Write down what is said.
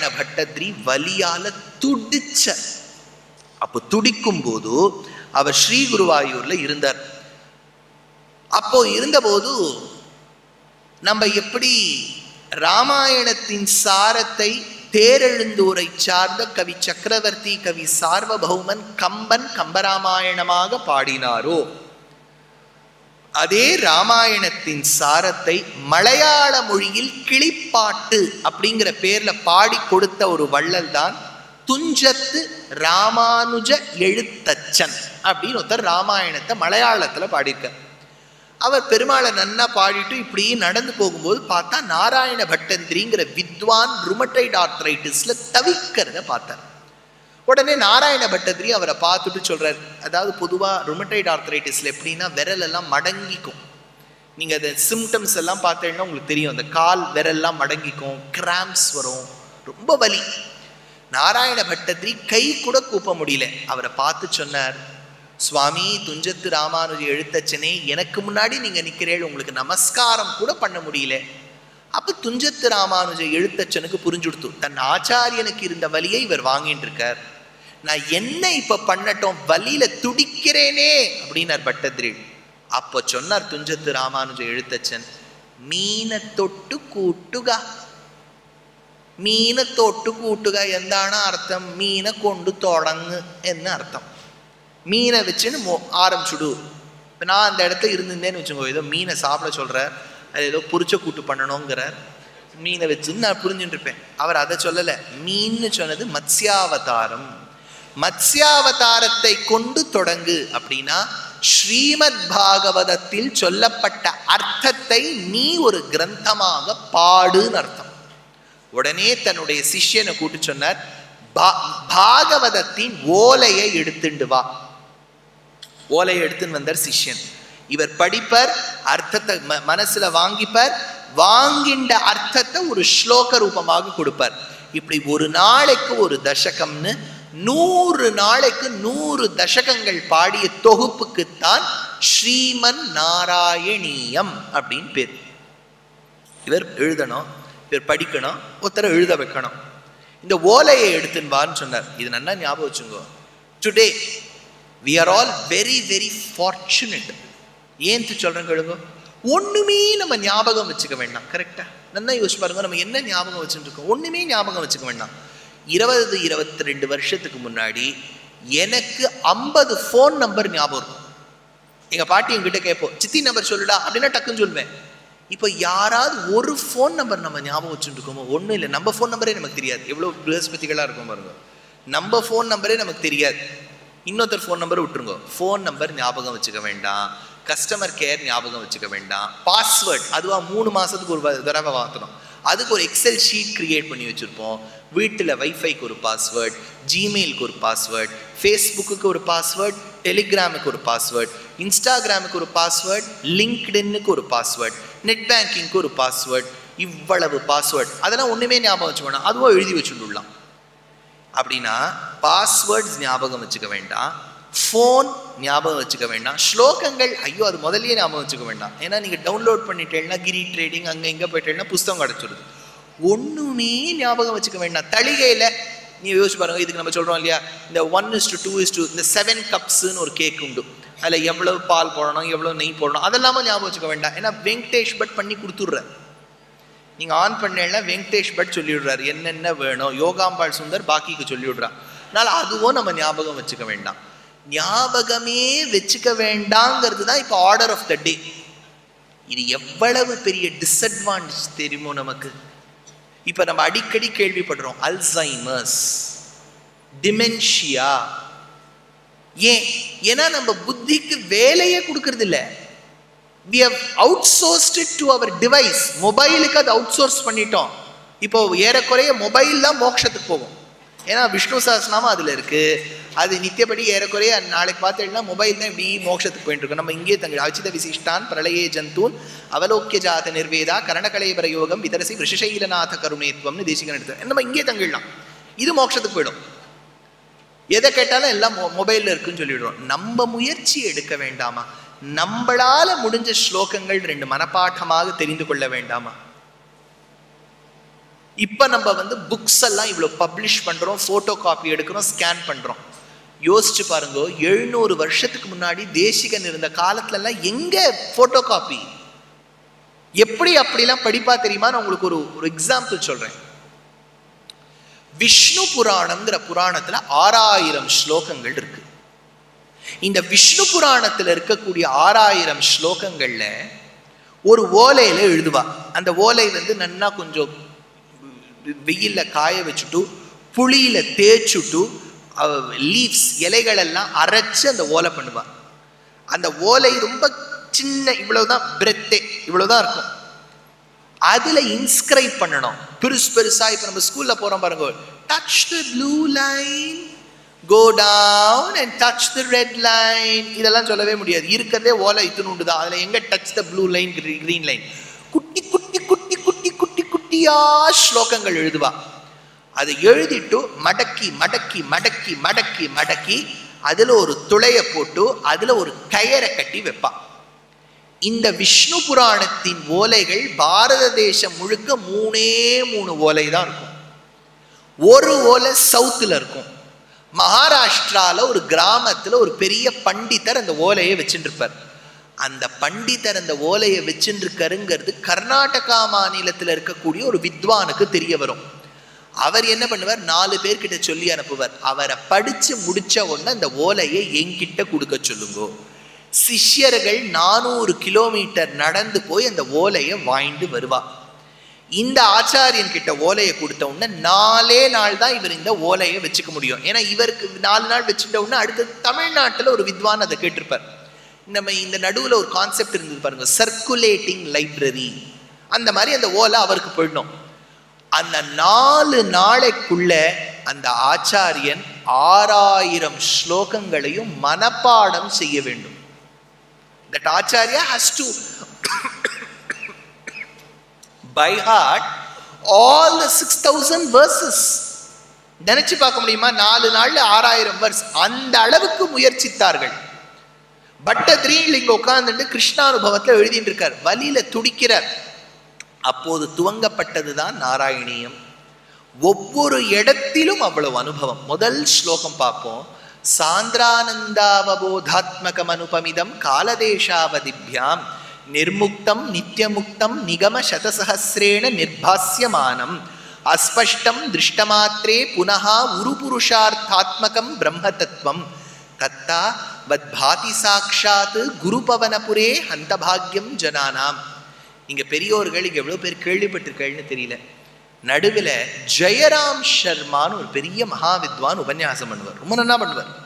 நாராயண பட்டத்ரி வலியால துடிச்ச அப்போ துடிக்கும் போது அவர் ஸ்ரீ குருவாயூர்ல இருந்தார் அப்போ இருந்தபோது நம்ம எப்படி ராமாயணத்தின் சாரத்தை தேரெழுந்தூரை சார்ந்த கவி சக்கரவர்த்தி கவி சார்வபௌமன் கம்பன் கம்பராமாயணமாக பாடினாரோ அதே ராமாயணத்தின் சாரத்தை மலையாள மொழியில் கிளிப்பாட்டு அப்படிங்கிற பேர்ல பாடி கொடுத்த ஒரு வள்ளல் தான் துஞ்சத்து ராமானுஜ எழுத்தச்சன் அப்படின்னு ஒருத்தர் ராமாயணத்தை மலையாளத்துல பாடியிருக்கார் அவர் பெருமாளை நன்னா பாடிட்டு இப்படி நடந்து போகும்போது பார்த்தா நாராயண பட்டந்திரிங்கிற வித்வான் ருமட்டைட் ஆர்த்ரைட்டிஸ்ல தவிக்கிறத பார்த்தார் உடனே நாராயண பட்டத்திரி அவரை பார்த்துட்டு சொல்றார் அதாவது பொதுவாக ருமட்டைட் ஆர்த்ரைட்டிஸ்ல எப்படின்னா விரல் எல்லாம் மடங்கிக்கும் நீங்க அந்த சிம்டம்ஸ் எல்லாம் பார்த்தீங்கன்னா உங்களுக்கு தெரியும் அந்த கால் விரல்லாம் மடங்கிக்கும் கிராம்ஸ் வரும் ரொம்ப வலி நாராயண பட்டத்திரி கை கூட கூப்ப முடியல அவரை பார்த்து சொன்னார் சுவாமி துஞ்சத்து ராமானுஜ எழுத்தச்சனே எனக்கு முன்னாடி நீங்க நிக்கிறேள் உங்களுக்கு நமஸ்காரம் கூட பண்ண முடியல அப்ப துஞ்சத்து ராமானுஜ எழுத்தச்சனுக்கு புரிஞ்சுடுத்து தன் ஆச்சாரியனுக்கு இருந்த வலியை இவர் வாங்கிட்டு இருக்கார் நான் என்ன இப்ப பண்ணட்டும் வலியில துடிக்கிறேனே அப்படின்னார் பட்டத்ரி அப்போ சொன்னார் துஞ்சத்து ராமானுஜ எழுத்தச்சன் மீனை தொட்டு கூட்டுகா മീനെ തൊട്ട് കൂട്ടുക എന്താണ് അർത്ഥം മീനെ കൊണ്ട് തുടങ്ങ് എന്ന് അർത്ഥം மீனை வச்சுன்னு மோ ஆரம்பிச்சுடு இப்போ நான் அந்த இடத்துல இருந்திருந்தேன்னு வச்சுக்கோ ஏதோ மீனை சாப்பிட சொல்கிறார் அது ஏதோ புரிச்ச கூட்டு பண்ணணுங்கிறார் மீனை வச்சுன்னு நான் புரிஞ்சுட்டு இருப்பேன் அவர் அதை சொல்லலை மீன்னு சொன்னது மத்ஸ்யாவதாரம் மத்ஸ்யாவதாரத்தை கொண்டு தொடங்கு அப்படின்னா ஸ்ரீமத் பாகவதத்தில் சொல்லப்பட்ட அர்த்தத்தை நீ ஒரு கிரந்தமாக பாடுன்னு அர்த்தம் உடனே தன்னுடைய சிஷ்யனை கூட்டு சொன்னார் "பா- பாகவதத்தின் ஓலையை எடுத்துண்டு வா ஓலையை எடுத்துன்னு வந்தார் சிஷ்யன் இவர் படிப்பர் அர்த்தத்தை ம- மனசுல வாங்கிப்பார் வாங்கின்ற அர்த்தத்தை ஒரு ஸ்லோக ரூபமாக கொடுப்பார் இப்படி ஒரு நாளைக்கு ஒரு தசகம்னு நூறு நாளைக்கு நூறு தசகங்கள் பாடிய தொகுப்புக்குத்தான் ஸ்ரீமன் நாராயணீயம் அப்படின்னு பேர் இவர் எழுதணும் இவர் படிக்கணும் ஒருத்தரை எழுத வைக்கணும் இந்த ஓலையை எடுத்துன்னு வான்னு சொன்னார் இது நல்லா ஞாபகம் வச்சுங்கோ today we are all very very fortunate ஏன் சொல்றேன் கேளுங்க ஒண்ணுமே நம்ம ஞாபகம் வச்சுக்க வேண்டாம் கரெக்டா நல்லா யோசிச்சு பாருங்க நம்ம என்ன ஞாபகம் வச்சுட்டு இருக்கோம் ஒண்ணுமே ஞாபகம் வச்சுக்க வேண்டாம் இருபது இருபத்தி ரெண்டு வருஷத்துக்கு முன்னாடி எனக்கு ஐம்பது ஃபோன் நம்பர் ஞாபகம் இருக்கும் எங்க பாட்டி என்கிட்ட கேட்போம் சித்தி நம்பர் சொல்லுடா அப்படின்னா டக்குன்னு சொல்லுவேன் இப்போ யாராவது ஒரு ஃபோன் நம்பர் நம்ம ஞாபகம் வச்சுட்டு இருக்கோமோ ஒன்றும் இல்லை நம்ம ஃபோன் நம்பரே நமக்கு தெரியாது எவ்வளோ பிரகஸ்பதிகளாக இருக்கும் பாருங்க நம்ம ஃபோன் நம்பரே நமக்கு தெரியாது இன்னொருத்தர் ஃபோன் நம்பர் விட்டுருங்க ஃபோன் நம்பர் ஞாபகம் வச்சுக்க வேண்டாம் கஸ்டமர் கேர் ஞாபகம் வச்சுக்க வேண்டாம் பாஸ்வேர்ட் அதுவா மூணு மாசத்துக்கு ஒரு வ- தடவை மாற்றணும் அதுக்கு ஒரு எக்ஸல் ஷீட் கிரியேட் பண்ணி வச்சுருப்போம் வீட்டில் வைஃபைக்கு ஒரு பாஸ்வேர்ட் ஜிமெயிலுக்கு ஒரு பாஸ்வேர்ட் ஃபேஸ்புக்குக்கு ஒரு பாஸ்வேர்ட் டெலிகிராமுக்கு ஒரு பாஸ்வேர்ட் இன்ஸ்டாகிராமுக்கு ஒரு பாஸ்வேர்ட் லிங்க்டின்னுக்கு ஒரு பாஸ்வேர்ட் நெட் பேங்கிங்க்கு ஒரு பாஸ்வேர்ட் இவ்வளவு பாஸ்வேர்ட் அதெல்லாம் ஒன்றுமே ஞாபகம் வச்சுக்க வேண்டாம் அதுவும் எழுதி வச்சுட்டுலாம் அப்படின்னா பாஸ்வேர்ட்ஸ் ஞாபகம் வச்சுக்க வேண்டாம் ஃபோன் ஞாபகம் வச்சுக்க வேண்டாம் ஸ்லோகங்கள் ஐயோ அது முதல்லயே ஞாபகம் வச்சுக்க வேண்டாம் ஏன்னா நீங்கள் டவுன்லோட் பண்ணிட்டேன்னா கிரி ட்ரேடிங் அங்கே இங்கே போயிட்டேன்னா புஸ்தகம் கிடச்சிருது ஒன்றுமே ஞாபகம் வச்சுக்க வேண்டாம் தளிகையில் நீ யோசிச்சு பாருங்க இதுக்கு நம்ம சொல்கிறோம் இல்லையா இந்த one is to two is two இந்த செவன் கப்ஸ்னு ஒரு கேக் உண்டு அதில் எவ்வளவு பால் போடணும் எவ்வளோ நெய் போடணும் அதெல்லாம ஞாபகம் வச்சுக்க வேண்டாம் ஏன்னா வெங்கடேஷ் பட் பண்ணி கொடுத்துட்றார் நீங்கள் ஆன் பண்ணேன்னா வெங்கடேஷ் பட் சொல்லிவிடுறாரு என்னென்ன வேணும் யோகாம்பாள் சுந்தர் பாக்கிக்கு சொல்லிவிடுறா அதனால அதுவும் நம்ம ஞாபகம் வச்சுக்க வேண்டாம் ஞாபகமே வச்சுக்க வேண்டாங்கிறது தான் இப்போ ஆர்டர் ஆஃப் த டே இது எவ்வளவு பெரிய டிஸ்அட்வான்டேஜ் தெரியுமோ நமக்கு இப்போ நம்ம அடிக்கடி கேள்விப்படுறோம் அல்சைமர்ஸ் டிமென்ஷியா ஏன் ஏன்னா நம்ம புத்திக்கு வேலையே கொடுக்கறது இல்லை we have outsourced to our device மொபைலுக்கு அது அவுட் சோர்ஸ் பண்ணிட்டோம் இப்போ ஏறக்குறைய மொபைல் தான் மோட்சத்துக்கு போகும் ஏன்னா விஷ்ணு சஹஸ்ரநாமம் அதில் இருக்கு அது நித்தியப்படி ஏறக்குறைய நாளைக்கு பார்த்தீங்கன்னா மொபைல் தான் இப்படி மோட்சத்துக்கு போயிட்டு இருக்கோம் நம்ம இங்கே தங்க அச்சித விசிஷ்டான் பிரளயே ஜந்தூன் அவலோக்கிய ஜாத நிர்வேதா கரணகலைபர யோகம் விதரசி ரிஷசைலநாத கருணேத்வம்னு தேசிகன் எடுத்து நம்ம இங்கே தங்கிடலாம் இது மோட்சத்துக்கு போயிடும் எதை கேட்டாலும் எல்லாம் மொ மொபைலில் இருக்குன்னு சொல்லிடுறோம் நம்ம முயற்சி எடுக்க வேண்டாமா நம்மளால முடிஞ்ச ஸ்லோகங்கள் ரெண்டு மனப்பாட்டமாக தெரிந்து கொள்ள வேண்டாமா இப்போ நம்ம வந்து புக்ஸ் எல்லாம் இவ்வளோ பப்ளிஷ் பண்ணுறோம் ஃபோட்டோ காப்பி எடுக்கிறோம் ஸ்கேன் பண்ணுறோம் யோசிச்சு பாருங்க எழுநூறு வருஷத்துக்கு முன்னாடி தேசிகன் இருந்த காலத்துலலாம் எங்கே ஃபோட்டோ காப்பி எப்படி அப்படிலாம் படிப்பா தெரியுமா நான் உங்களுக்கு ஒரு ஒரு எக்ஸாம்பிள் சொல்கிறேன் விஷ்ணு புராணம்ங்கிற புராணத்துல ஆறாயிரம் ஸ்லோகங்கள் இருக்கு இந்த விஷ்ணு புராணத்துல இருக்கக்கூடிய ஆறாயிரம் ஸ்லோகங்கள்ல ஒரு ஓலையில எழுதுவா அந்த ஓலை வந்து நன்னா கொஞ்சம் வெயில்ல காய வச்சுட்டு புளியில தேய்ச்சுட்டு லீவ்ஸ் இலைகள் எல்லாம் அரைச்சு அந்த ஓலை பண்ணுவா அந்த ஓலை ரொம்ப சின்ன இவ்வளவுதான் பிரெத்தே இவ்வளவுதான் இருக்கும் அதுல இன்ஸ்கிரைப் பண்ணணும் பெருசு பெருசா இப்ப நம்ம ஸ்கூல்ல போறோம் பாருங்க touch the blue line go down and touch the red line இதெல்லாம் சொல்லவே முடியாது இருக்கிறதே ஓலை இத்துணுண்டு தான் அதுல எங்க touch the blue line green line குட்டி குட்டி குட்டி குட்டி குட்டி குட்டியா ஸ்லோகங்கள் எழுதுவா அதை எழுதிட்டு மடக்கி மடக்கி மடக்கி மடக்கி மடக்கி அதுல ஒரு துளைய போட்டு அதுல ஒரு கயரை கட்டி வைப்பா இந்த விஷ்ணு புராணத்தின் ஓலைகள் பாரத தேசம் முழுக்க மூணே மூணு ஓலை தான் இருக்கும் ஒரு ஓலை சவுத்துல இருக்கும் மகாராஷ்டிரால ஒரு கிராமத்துல ஒரு பெரிய பண்டிதர் அந்த ஓலையை வச்சுட்டு இருப்பார் அந்த பண்டிதர் அந்த ஓலையை வச்சுட்டு இருக்காருங்கிறது கர்நாடகா மாநிலத்தில் இருக்கக்கூடிய ஒரு வித்வானுக்கு தெரிய வரும் அவர் என்ன பண்ணுவார் நாலு பேர்கிட்ட சொல்லி அனுப்புவார் அவரை படிச்சு முடிச்ச உடனே அந்த ஓலையை என்கிட்ட கொடுக்க சொல்லுங்கோ சிஷ்யர்கள் நானூறு கிலோமீட்டர் நடந்து போய் அந்த ஓலையை வாங்கிட்டு வருவா இந்த ஆச்சாரியன் கிட்ட ஓலையை கொடுத்த உடனே நாலே நாள் தான் இவர் இந்த ஓலையை வச்சுக்க முடியும் ஏன்னா இவருக்கு நாலு நாள் வச்சுட்ட உடனே அடுத்து தமிழ்நாட்டில் ஒரு வித்வான் அதை கேட்டிருப்பார் நம்ம இந்த நடுவில் ஒரு கான்செப்ட் இருந்தது பாருங்க சர்க்குலேட்டிங் லைப்ரரி அந்த மாதிரி அந்த ஓலை அவருக்கு போயிடணும் அந்த நாலு நாளைக்குள்ள அந்த ஆச்சாரியன் ஆறாயிரம் ஸ்லோகங்களையும் மனப்பாடம் செய்ய வேண்டும் that acharya has to by heart all the 6000 verses நினைச்சு பார்க்க முடியுமா நாலு நாள்ல ஆறாயிரம் வர்ஸ் அந்த அளவுக்கு முயற்சித்தார்கள் பட்டத்ரியில் இங்க உட்கார்ந்துட்டு கிருஷ்ணானுபவத்துல எழுதிட்டு இருக்கார் வலியில துடிக்கிறார் அப்போது துவங்கப்பட்டதுதான் நாராயணியம் ஒவ்வொரு இடத்திலும் அவ்வளவு அனுபவம் முதல் ஸ்லோகம் பார்ப்போம் சாந்திரானந்தாவபோதாத்மகம் அனுபமிதம் காலதேசாவதிபியாம் நிர்முக்தம் நித்தியமுக்தம் நிகம சதசஹசிரேண நிர்பாஸ்யமானம் அஸ்பஷ்டம் திருஷ்டமாத்திரே புனகா உருபுருஷார்த்தாத்மகம் பிரம்ம தத்துவம் தத்தா வத்பாதி சாட்சாத் குருபவனபுரே ஹந்தபாகியம் ஜனானாம் இங்க பெரியோர்கள் இங்க எவ்வளவு பேர் கேள்விப்பட்டிருக்கேன்னு தெரியல நடுவில் ஜெயராம் சர்மான்னு ஒரு பெரிய மகாவித்வான் உபன்யாசம் பண்ணுவார் ரொம்ப நல்லா பண்ணுவார்